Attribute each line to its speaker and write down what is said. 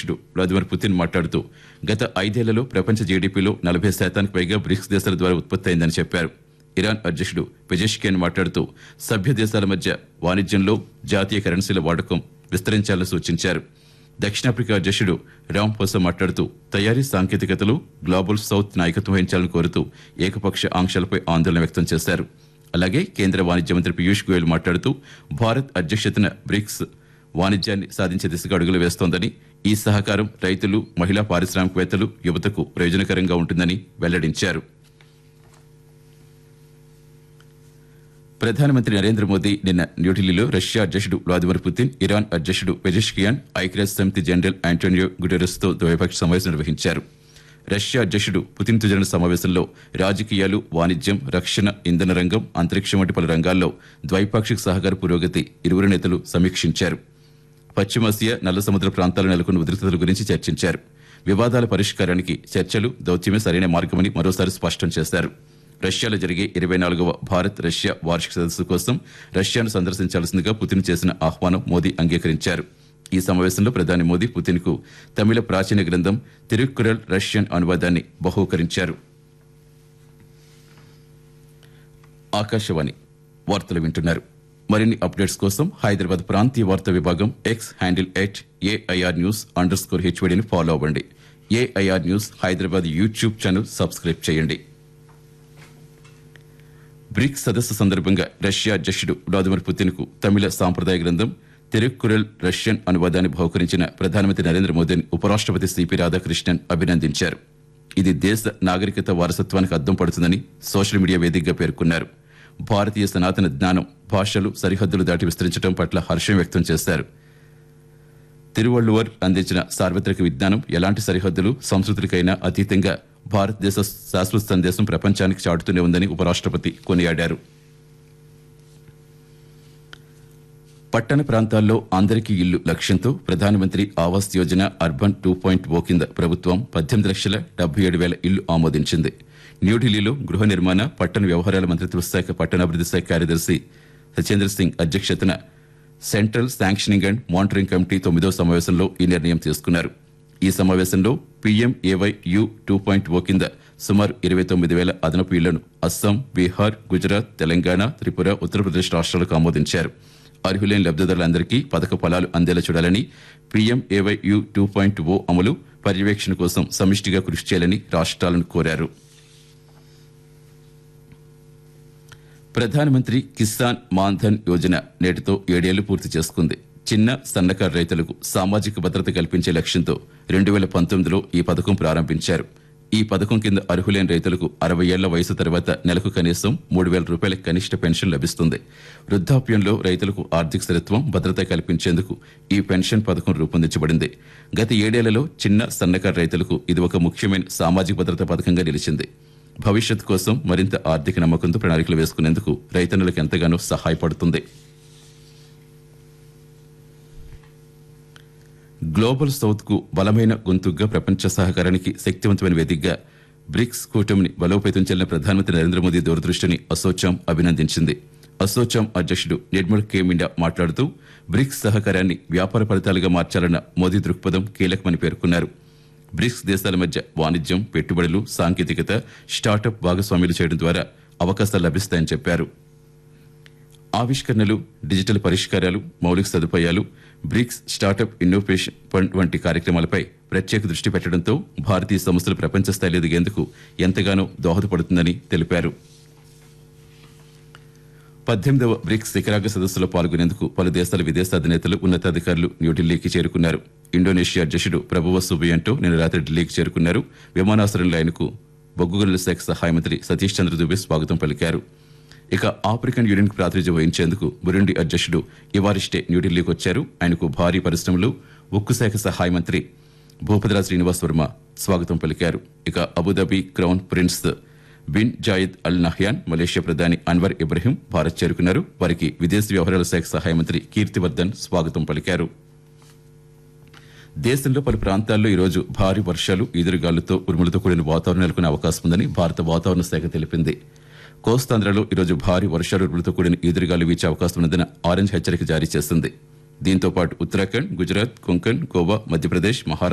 Speaker 1: అధ్యక్షుడు Vladimir Putin మాట్లాడుతూ గత ఐదేళ్లలో ప్రపంచ జీడీపీలో నలభై శాతానికి పైగా బ్రిక్స్ దేశాల ద్వారా ఉత్పత్తి అయిందని చెప్పారు ఇరాన్ అధ్యక్షుడు పెజెష్కియన్ మాట్లాడుతూ సభ్య దేశాల మధ్య వాణిజ్యంలో జాతీయ కరెన్సీల వాడకం విస్తరించాలని సూచించారు దక్షిణాఫ్రికా అధ్యక్షుడు రామ్ పోసా మాట్లాడుతూ తయారీ సాంకేతికతలు గ్లోబల్ సౌత్ నాయకత్వం వహించాలని కోరుతూ ఏకపక్ష ఆంక్షలపై ఆందోళన వ్యక్తం చేశారు అలాగే కేంద్ర వాణిజ్య మంత్రి పీయూష్ గోయల్ మాట్లాడుతూ భారత్ అధ్యక్షతన బ్రిక్స్ వాణిజ్యాన్ని సాధించే దిశగా అడుగులు వేస్తోందని ఈ సహకారం రైతులు మహిళా పారిశ్రామికవేత్తలు యువతకు ప్రయోజనకరంగా ఉంటుందని వెల్లడించారు ప్రధానమంత్రి నరేంద్ర మోదీ నిన్న న్యూఢిల్లీలో రష్యా అధ్యక్షుడు వ్లాదిమిర్ పుతిన్ ఇరాన్ అధ్యక్షుడు పెజెష్కియాన్ ఐక్యరాజ్య సమితి జనరల్ ఆంటోనియో గుటెరస్ తో ద్వైపాక్షిక సమావేశం నిర్వహించారు రష్యా అధ్యక్షుడు పుతిన్తో జరిగిన సమావేశంలో రాజకీయాలు వాణిజ్యం రక్షణ ఇంధన రంగం అంతరిక్షం వంటి పలు రంగాల్లో ద్వైపాక్షిక సహకార పురోగతి ఇరువురు నేతలు సమీక్షించారు పశ్చిమాసియా నల్ల సముద్ర ప్రాంతాల్లో నెలకొన్న ఉద్రిక్తతల గురించి చర్చించారు వివాదాల పరిష్కారానికి చర్చలు దౌత్యమే సరైన మార్గమని మరోసారి స్పష్టం చేశారు రష్యాలో జరిగే ఇరవై నాలుగవ భారత్ రష్యా వార్షిక సదస్సు కోసం రష్యాను సందర్శించాల్సిందిగా పుతిన్ చేసిన ఆహ్వానం మోదీ అంగీకరించారు ఈ సమావేశంలో ప్రధాని మోదీ పుతిన్ కు తమిళ ప్రాచీన గ్రంథం తిరుక్కురల్ రష్యన్ అనువాదాన్ని బహూకరించారు ఆకాశవాణి వార్తలు వింటున్నారు మరిన్ని అప్డేట్స్ కోసం హైదరాబాద్ ప్రాంతీయ వార్తా విభాగం X handle at AIR news underscore స్కోర్ హెచ్వడిని ఫాలో అవ్వండి AIR news Hyderabad YouTube channel subscribe చేయండి బ్రిక్స్ సదస్సు సందర్భంగా రష్యా అధ్యక్షుడు వ్లాదిమిర్ పుతిన్ కు తమిళ సాంప్రదాయ గ్రంథం తిరుక్కురల్ రష్యన్ అనువాదాన్ని బహుకరించిన ప్రధానమంత్రి నరేంద్ర మోదీని ఉపరాష్ట్రపతి సిపి రాధాకృష్ణన్ అభినందించారు ఇది దేశ నాగరికత వారసత్వానికి అద్దం పడుతుందని సోషల్ మీడియా వేదికగా పేర్కొన్నారు భారతీయ సనాతన జ్ఞానం భాషలు సరిహద్దులు దాటి విస్తరించడం పట్ల హర్షం వ్యక్తం చేశారు తిరువள்ளுవర్ అందించిన సార్వత్రిక విజ్ఞానం ఎలాంటి సరిహద్దులు సంస్కృతులకైనా అతీతంగా భారతదేశ శాశ్వత సందేశం ప్రపంచానికి చాటుతూనే ఉందని ఉపరాష్ట్రపతి కొనియాడారు పట్టణ ప్రాంతాల్లో అందరికీ ఇల్లు లక్ష్యంతో Pradhan Mantri Awas Yojana urban two point O కింద ప్రభుత్వం పద్దెనిమిది లక్షల డెబ్బై ఏడు వేల ఇల్లు ఆమోదించింది న్యూఢిల్లీలో గృహ నిర్మాణ పట్టణ వ్యవహారాల మంత్రిత్వ శాఖ పట్టణాభివృద్ధి శాఖ కార్యదర్శి సత్యేంద్ర సింగ్ అధ్యక్షతన central sanctioning and monitoring committee తొమ్మిదో సమావేశంలో ఈ నిర్ణయం తీసుకున్నారు ఈ సమావేశంలో PMAY U two point O కింద సుమారు ఇరవై తొమ్మిది వేల అదనపు ఇళ్లను అస్సాం బీహార్ గుజరాత్ తెలంగాణ త్రిపుర ఉత్తరప్రదేశ్ రాష్ట్రాలకు ఆమోదించారు అర్హులైన లబ్దిదారులందరికీ పథక ఫలాలు అందేలా చూడాలని PMAY U two point O అమలు పర్యవేక్షణ కోసం సమిష్టిగా కృషి చేయాలని రాష్ట్రాలను కోరారు ప్రధానమంత్రి కిసాన్ మాన్ధన్ యోజన నేటితో ఏడేళ్లు పూర్తి చేసుకుంది చిన్న సన్నకారు రైతులకు సామాజిక భద్రత కల్పించే లక్ష్యంతో రెండు వేల పంతొమ్మిదిలో ఈ పథకం ప్రారంభించారు ఈ పథకం కింద అర్హులైన రైతులకు అరవై ఏళ్ల వయసు తర్వాత నెలకు కనీసం మూడు వేల రూపాయల కనిష్ట పెన్షన్ లభిస్తుంది వృద్ధాప్యంలో రైతులకు ఆర్థిక స్థిరత్వం భద్రత కల్పించేందుకు ఈ పెన్షన్ పథకం రూపొందించబడింది గత ఏడేళ్లలో చిన్న సన్నకారు రైతులకు ఇది ఒక ముఖ్యమైన సామాజిక భద్రత పథకంగా నిలిచింది భవిష్యత్ కోసం మరింత ఆర్థిక నమ్మకంతో ప్రణాళికలు వేసుకునేందుకు రైతన్నులకు ఎంతగానో సహాయపడుతుంది గ్లోబల్ సౌత్ కు బలమైన గొంతుగ్గా ప్రపంచ సహకారానికి శక్తివంతమైన వేదికగా బ్రిక్స్ కూటమిని బలోపేతం చేయాలని ప్రధానమంత్రి నరేంద్ర మోదీ దూరదృష్టిని అసోచాం అభినందించింది అసోచాం అధ్యక్షుడు నిర్మల్ కే మిండా మాట్లాడుతూ బ్రిక్స్ సహకారాన్ని వ్యాపార ఫలితాలుగా మార్చాలన్న మోదీ దృక్పథం కీలకమని పేర్కొన్నారు బ్రిక్స్ దేశాల మధ్య వాణిజ్యం పెట్టుబడులు సాంకేతికత స్టార్టప్ భాగస్వామ్యాలు చేయడం ద్వారా అవకాశాలు లభిస్తాయని చెప్పారు ఆవిష్కరణలు డిజిటల్ పరిష్కారాలు మౌలిక సదుపాయాలు బ్రిక్స్ స్టార్టప్ ఇన్నోవేషన్ ఫండ్ వంటి కార్యక్రమాలపై ప్రత్యేక దృష్టి పెట్టడంతో భారతీయ సంస్థలు ప్రపంచ స్థాయిలో ఎదిగేందుకు ఎంతగానో దోహదపడుతుందని తెలిపారు పద్దెనిమిదవ బ్రిక్స్ శిఖరాగ్ర సదస్సులో పాల్గొనేందుకు పలు దేశాల విదేశాధినేతలు ఉన్నతాధికారులు న్యూఢిల్లీకి చేరుకున్నారు ఇండోనేషియా అధ్యక్షుడు ప్రభువ సుబియంటో నిన్న రాత్రి ఢిల్లీకి చేరుకున్నారు విమానాశ్రయంలో ఆయనకు బొగ్గు గనుల శాఖ సహాయ మంత్రి సతీష్ చంద్ర దుబే స్వాగతం పలికారు ఇక ఆఫ్రికన్ యూనియన్ కు ప్రాతినిధ్యం వహించేందుకు బురుండి అధ్యక్షుడు ఇవారిస్టే న్యూఢిల్లీకి వచ్చారు ఆయనకు భారీ పరిశ్రమలు ఉక్కు శాఖ సహాయ మంత్రి భూపతిరా శ్రీనివాస్ వర్మ స్వాగతం పలికారు ఇక Abu Dhabi crown prince bin Zayed al Nahyan Malaysia ప్రధాని అన్వర్ ఇబ్రహీం భారత్ చేరుకున్నారు వారికి విదేశీ వ్యవహారాల శాఖ సహాయ మంత్రి కీర్తివర్ధన్ స్వాగతం పలికారు దేశంలో పలు ప్రాంతాల్లో ఈ రోజు భారీ వర్షాలు ఈదురుగాలులతో ఉరుములతో కూడిన వాతావరణం నెలకొనే అవకాశం ఉందని భారత వాతావరణ శాఖ తెలిపింది కోస్తాంధ్రలో ఈరోజు భారీ వర్షాలు ఉరుములతో కూడిన ఈదురుగాలు వీచే అవకాశం ఉన్నదని ఆరెంజ్ హెచ్చరిక జారీ చేసింది దీంతో పాటు ఉత్తరాఖండ్ గుజరాత్ కొంకణ్ గోవా మధ్యప్రదేశ్ మహారాష్ట్ర